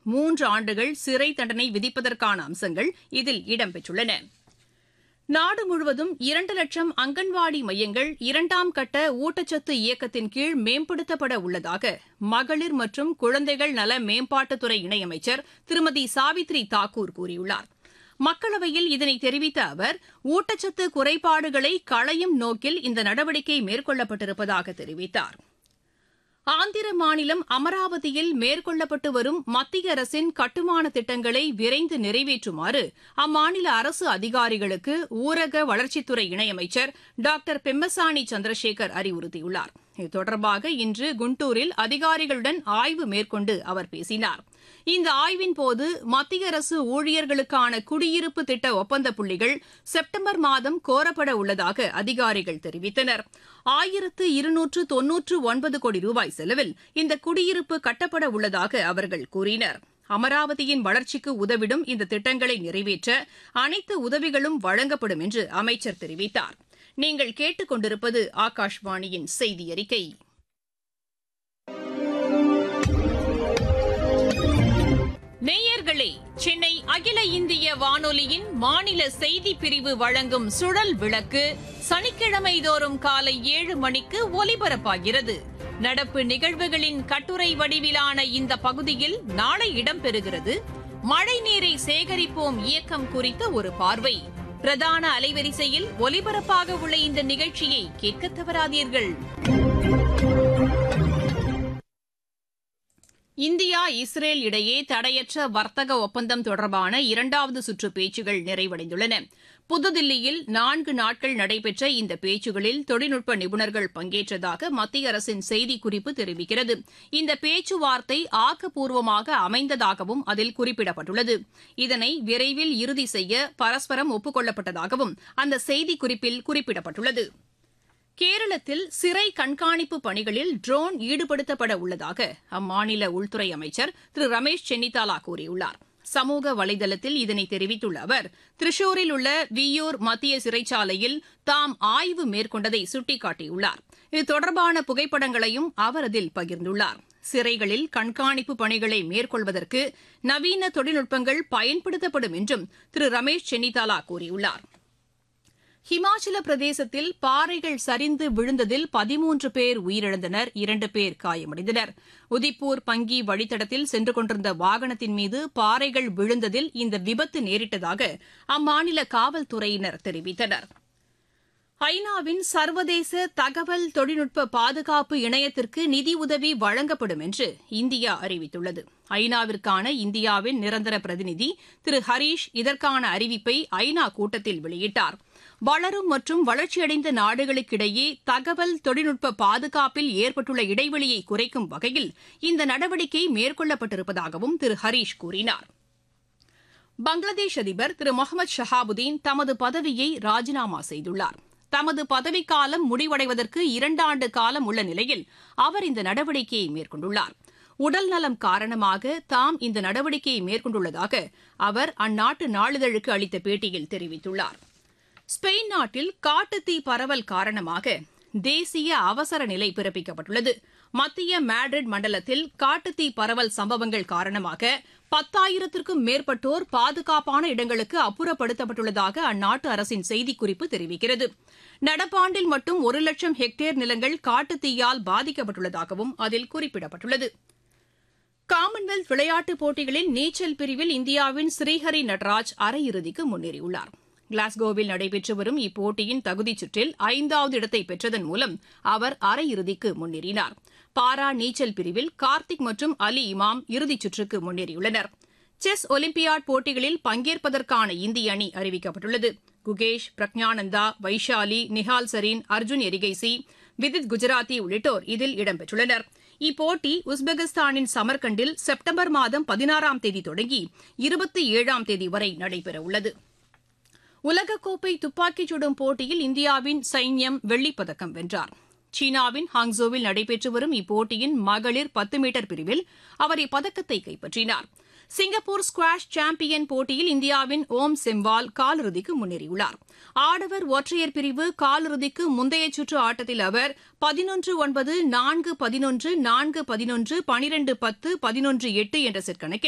மூன்று ஆண்டுகள் சிறை தண்டனை விதிப்பதற்கான அம்சங்கள் இதில் இடம்பெற்றுள்ளன நாடு முழுவதும் இரண்டு லட்சம் அங்கன்வாடி மையங்கள் இரண்டாம் கட்ட ஊட்டச்சத்து இயக்கத்தின் கீழ் மேம்படுத்தப்பட உள்ளதாக மகளிர் மற்றும் குழந்தைகள் நல மேம்பாட்டுத்துறை இணையமைச்சர் திருமதி சாவித்ரி தாக்கூர் கூறியுள்ளார் மக்களவையில் இதனை தெரிவித்த அவர் ஊட்டச்சத்து குறைபாடுகளை களையும் நோக்கில் இந்த நடவடிக்கை மேற்கொள்ளப்பட்டிருப்பதாக தெரிவித்தார் ஆந்திர மாநிலம் அமராவதியில் மேற்கொள்ளப்பட்டு வரும் மத்திய அரசின் கட்டுமான திட்டங்களை விரைந்து நிறைவேற்றுமாறு அம்மாநில அரசு அதிகாரிகளுக்கு ஊரக வளர்ச்சித்துறை இணையமைச்சர் டாக்டர் பெம்மசானி சந்திரசேகர் அறிவுறுத்தியுள்ளார் இது தொடர்பாக இன்று குண்டூரில் அதிகாரிகளுடன் ஆய்வு மேற்கொண்டு அவர் பேசினார் இந்த ஆய்வின்போது மத்திய அரசு ஊழியர்களுக்கான குடியிருப்பு திட்ட ஒப்பந்த புள்ளிகள் செப்டம்பர் மாதம் கோரப்பட உள்ளதாக அதிகாரிகள் தெரிவித்தனர் ஆயிரத்து இருநூற்று தொன்னூற்று ஒன்பது கோடி ரூபாய் செலவில் இந்த குடியிருப்பு கட்டப்பட உள்ளதாக அவர்கள் கூறினர் அமராவதியின் வளர்ச்சிக்கு உதவிடும் இந்த திட்டங்களை நிறைவேற்ற அனைத்து உதவிகளும் வழங்கப்படும் என்று அமைச்சர் தெரிவித்தார் நீங்கள் கேட்டுக் கொண்டிருப்பது ஆகாஷ்வாணியின் செய்தி அறிக்கை நேயர்களே சென்னை அகில இந்திய வானொலியின் மாநில செய்தி பிரிவு வழங்கும் சுழல் விளக்கு சனிக்கிழமை தோறும் காலை ஏழு மணிக்கு ஒலிபரப்பாகிறது நடப்பு நிகழ்வுகளின் கட்டுரை வடிவிலான இந்த பகுதியில் நாளை இடம்பெறுகிறது மழை நீரை சேகரிப்போம் இயக்கம் குறித்த ஒரு பார்வை பிரதான அலைவரிசையில் ஒலிபரப்பாக உள்ள இந்த நிகழ்ச்சியை கேட்க தவறாதீர்கள் இந்தியா இஸ்ரேல் இடையே தடையற்ற வர்த்தக ஒப்பந்தம் தொடர்பான இரண்டாவது சுற்று பேச்சுகள் நிறைவடைந்துள்ளன புதுதில்லியில் நான்கு நாட்கள் நடைபெற்ற இந்த பேச்சுகளில் தொழில்நுட்ப நிபுணர்கள் பங்கேற்றதாக மத்திய அரசின் செய்திக்குறிப்பு தெரிவிக்கிறது இந்த பேச்சுவார்த்தை ஆக்கப்பூர்வமாக அமைந்ததாகவும் அதில் குறிப்பிடப்பட்டுள்ளது இதனை விரைவில் இறுதி செய்ய பரஸ்பரம் ஒப்புக் கொள்ளப்பட்டதாகவும் அந்த செய்திக்குறிப்பில் குறிப்பிடப்பட்டுள்ளது கேரளத்தில் சிறை கண்காணிப்பு பணிகளில் ட்ரோன் ஈடுபடுத்தப்பட உள்ளதாக அம்மாநில உள்துறை அமைச்சர் திரு ரமேஷ் சென்னிதாலா கூறியுள்ளார் சமூக வலைதளத்தில் இதனை தெரிவித்துள்ள அவர் திரிஷூரில் உள்ள வியூர் மத்திய சிறைச்சாலையில் தாம் ஆய்வு மேற்கொண்டதை சுட்டிக்காட்டியுள்ளார் இது தொடர்பான புகைப்படங்களையும் அவர் அதில் பகிர்ந்துள்ளார் சிறைகளில் கண்காணிப்பு பணிகளை மேற்கொள்வதற்கு நவீன தொழில்நுட்பங்கள் பயன்படுத்தப்படும் என்றும் திரு ரமேஷ் சென்னிதாலா கூறியுள்ளார் ஹிமாச்சல பிரதேசத்தில் பாறைகள் சரிந்து விழுந்ததில் பதிமூன்று பேர் உயிரிழந்தனர் இரண்டு பேர் காயமடைந்தனர் உதிப்பூர் பங்கி வழித்தடத்தில் சென்று கொண்டிருந்த வாகனத்தின் மீது பாறைகள் விழுந்ததில் இந்த விபத்து நேரிட்டதாக அம்மாநில காவல்துறையினர் தெரிவித்தனர் ஐநாவின் சர்வதேச தகவல் தொழில்நுட்ப பாதுகாப்பு இணையத்திற்கு நிதியுதவி வழங்கப்படும் என்று இந்தியா அறிவித்துள்ளது ஐநாவிற்கான இந்தியாவின் நிரந்தர பிரதிநிதி திரு ஹரீஷ் இதற்கான அறிவிப்பை ஐநா கூட்டத்தில் வெளியிட்டார் வளரும் மற்றும் வளர்ச்சியடைந்த நாடுகளுக்கிடையே தகவல் தொழில்நுட்ப பாதுகாப்பில் ஏற்பட்டுள்ள இடைவெளியை குறைக்கும் வகையில் இந்த நடவடிக்கை மேற்கொள்ளப்பட்டிருப்பதாகவும் திரு ஹரீஷ் கூறினார் பங்களாதேஷ் அதிபர் திரு முகமது ஷஹாபுதீன் தமது பதவியை ராஜினாமா செய்துள்ளார் தமது பதவிக்காலம் முடிவடைவதற்கு இரண்டாண்டு காலம் உள்ள நிலையில் அவர் இந்த நடவடிக்கையை மேற்கொண்டுள்ளார் உடல் நலம் காரணமாக தாம் இந்த நடவடிக்கையை மேற்கொண்டுள்ளதாக அவர் அந்நாட்டு நாளிதழுக்கு அளித்த பேட்டியில் தெரிவித்துள்ளார் ஸ்பெயின் நாட்டில் காட்டுத்தீ பரவல் காரணமாக தேசிய அவசர நிலை பிறப்பிக்கப்பட்டுள்ளது மத்திய மேட்ரிட் மண்டலத்தில் காட்டுத்தீ பரவல் சம்பவங்கள் காரணமாக பத்தாயிரத்திற்கும் மேற்பட்டோர் பாதுகாப்பான இடங்களுக்கு அப்புறப்படுத்தப்பட்டுள்ளதாக அந்நாட்டு அரசின் செய்திக்குறிப்பு தெரிவிக்கிறது நடப்பாண்டில் மட்டும் ஒரு லட்சம் ஹெக்டேர் நிலங்கள் காட்டுத்தீயால் பாதிக்கப்பட்டுள்ளதாகவும் அதில் குறிப்பிடப்பட்டுள்ளது காமன்வெல்த் விளையாட்டுப் போட்டிகளின் நீச்சல் பிரிவில் இந்தியாவின் ஸ்ரீஹரி நடராஜ் அரையிறுதிக்கு முன்னேறியுள்ளார் கிளாஸ்கோவில் நடைபெற்று வரும் இப்போட்டியின் தகுதிச் சுற்றில் ஐந்தாவது இடத்தை பெற்றதன் மூலம் அவர் அரையிறுதிக்கு முன்னேறினார் பாரா நீச்சல் பிரிவில் கார்த்திக் மற்றும் அலி இமாம் இறுதிச் சுற்றுக்கு முன்னேறியுள்ளனர் செஸ் ஒலிம்பியாட் போட்டிகளில் பங்கேற்பதற்கான இந்திய அணி அறிவிக்கப்பட்டுள்ளது குகேஷ் பிரக்ஞானந்தா வைஷாலி நிஹால் சரீன் அர்ஜுன் எரிகைசி விதித் குஜராத்தி உள்ளிட்டோர் இதில் இடம்பெற்றுள்ளனர் இப்போட்டி உஸ்பெகிஸ்தானின் சமர்கண்டில் செப்டம்பர் மாதம் பதினாறாம் தேதி தொடங்கி இருபத்தி ஏழாம் தேதி வரை நடைபெறவுள்ளது உலகக்கோப்பை துப்பாக்கிச் சுடும் போட்டியில் இந்தியாவின் சைன்யம் வெள்ளிப்பதக்கம் வென்றார் சீனாவின் ஹாங்ஸோவில் நடைபெற்று வரும் இப்போட்டியின் மகளிர் பத்து மீட்டர் பிரிவில் அவர் இப்பதக்கத்தை கைப்பற்றினார் சிங்கப்பூர் ஸ்குவாஷ் சாம்பியன் போட்டியில் இந்தியாவின் ஓம் செம்வால் காலிறுதிக்கு முன்னேறியுள்ளார் ஆடவர் ஒற்றையர் பிரிவு காலிறுதிக்கு முந்தைய சுற்று ஆட்டத்தில் அவர் பதினொன்று ஒன்பது நான்கு பதினொன்று நான்கு பதினொன்று பனிரெண்டு பத்து பதினொன்று எட்டு என்ற செட் கணக்கில்